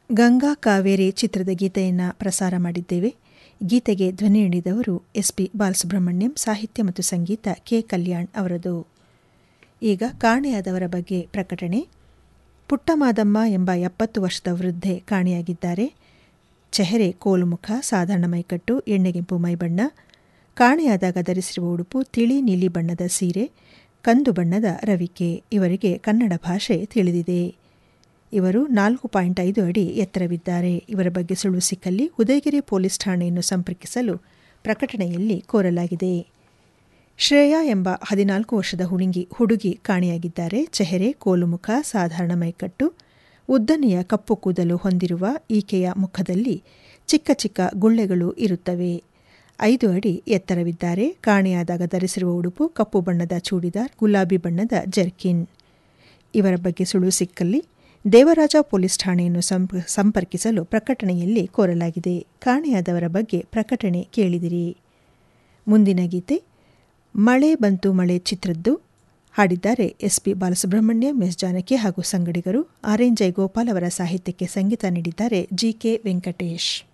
ಗಂಗಾ ಕಾವೇರಿ ಚಿತ್ರದ ಗೀತೆಯನ್ನು ಪ್ರಸಾರ ಮಾಡಿದ್ದೇವೆ ಗೀತೆಗೆ ಧ್ವನಿ ನೀಡಿದವರು ಎಸ್ ಪಿ ಬಾಲಸುಬ್ರಹ್ಮಣ್ಯಂ ಸಾಹಿತ್ಯ ಮತ್ತು ಸಂಗೀತ ಕೆ ಕಲ್ಯಾಣ್ ಅವರದು ಈಗ ಕಾಣೆಯಾದವರ ಬಗ್ಗೆ ಪ್ರಕಟಣೆ ಪುಟ್ಟಮಾದಮ್ಮ ಎಂಬ ಎಪ್ಪತ್ತು ವರ್ಷದ ವೃದ್ಧೆ ಕಾಣೆಯಾಗಿದ್ದಾರೆ ಚೆಹರೆ ಕೋಲುಮುಖ ಸಾಧಾರಣ ಮೈಕಟ್ಟು ಎಣ್ಣೆಗೆಂಪು ಮೈಬಣ್ಣ ಕಾಣೆಯಾದಾಗ ಧರಿಸಿರುವ ಉಡುಪು ತಿಳಿ ನೀಲಿ ಬಣ್ಣದ ಸೀರೆ ಕಂದು ಬಣ್ಣದ ರವಿಕೆ ಇವರಿಗೆ ಕನ್ನಡ ಭಾಷೆ ತಿಳಿದಿದೆ ಇವರು ನಾಲ್ಕು ಪಾಯಿಂಟ್ ಐದು ಅಡಿ ಎತ್ತರವಿದ್ದಾರೆ ಇವರ ಬಗ್ಗೆ ಸುಳ್ಳು ಸಿಕ್ಕಲ್ಲಿ ಉದಯಗಿರಿ ಪೊಲೀಸ್ ಠಾಣೆಯನ್ನು ಸಂಪರ್ಕಿಸಲು ಪ್ರಕಟಣೆಯಲ್ಲಿ ಕೋರಲಾಗಿದೆ ಶ್ರೇಯಾ ಎಂಬ ಹದಿನಾಲ್ಕು ವರ್ಷದ ಹುಡುಗಿ ಹುಡುಗಿ ಕಾಣೆಯಾಗಿದ್ದಾರೆ ಚೆಹರೆ ಕೋಲುಮುಖ ಸಾಧಾರಣ ಮೈಕಟ್ಟು ಉದ್ದನೆಯ ಕಪ್ಪು ಕೂದಲು ಹೊಂದಿರುವ ಈಕೆಯ ಮುಖದಲ್ಲಿ ಚಿಕ್ಕ ಚಿಕ್ಕ ಗುಳ್ಳೆಗಳು ಇರುತ್ತವೆ ಐದು ಅಡಿ ಎತ್ತರವಿದ್ದಾರೆ ಕಾಣೆಯಾದಾಗ ಧರಿಸಿರುವ ಉಡುಪು ಕಪ್ಪು ಬಣ್ಣದ ಚೂಡಿದಾರ್ ಗುಲಾಬಿ ಬಣ್ಣದ ಜರ್ಕಿನ್ ಇವರ ಬಗ್ಗೆ ಸುಳು ಸಿಕ್ಕಲ್ಲಿ ದೇವರಾಜ ಪೊಲೀಸ್ ಠಾಣೆಯನ್ನು ಸಂಪರ್ಕಿಸಲು ಪ್ರಕಟಣೆಯಲ್ಲಿ ಕೋರಲಾಗಿದೆ ಕಾಣೆಯಾದವರ ಬಗ್ಗೆ ಪ್ರಕಟಣೆ ಕೇಳಿದಿರಿ ಮುಂದಿನ ಗೀತೆ ಮಳೆ ಬಂತು ಮಳೆ ಚಿತ್ರದ್ದು ಹಾಡಿದ್ದಾರೆ S P Balasubrahmanyam S Janaki ಹಾಗೂ ಸಂಗಡಿಗರು ಆರ್ ಎನ್ ಜಯಗೋಪಾಲ್ ಅವರ ಸಾಹಿತ್ಯಕ್ಕೆ ಸಂಗೀತ ನೀಡಿದ್ದಾರೆ ಜಿ ಕೆ ವೆಂಕಟೇಶ್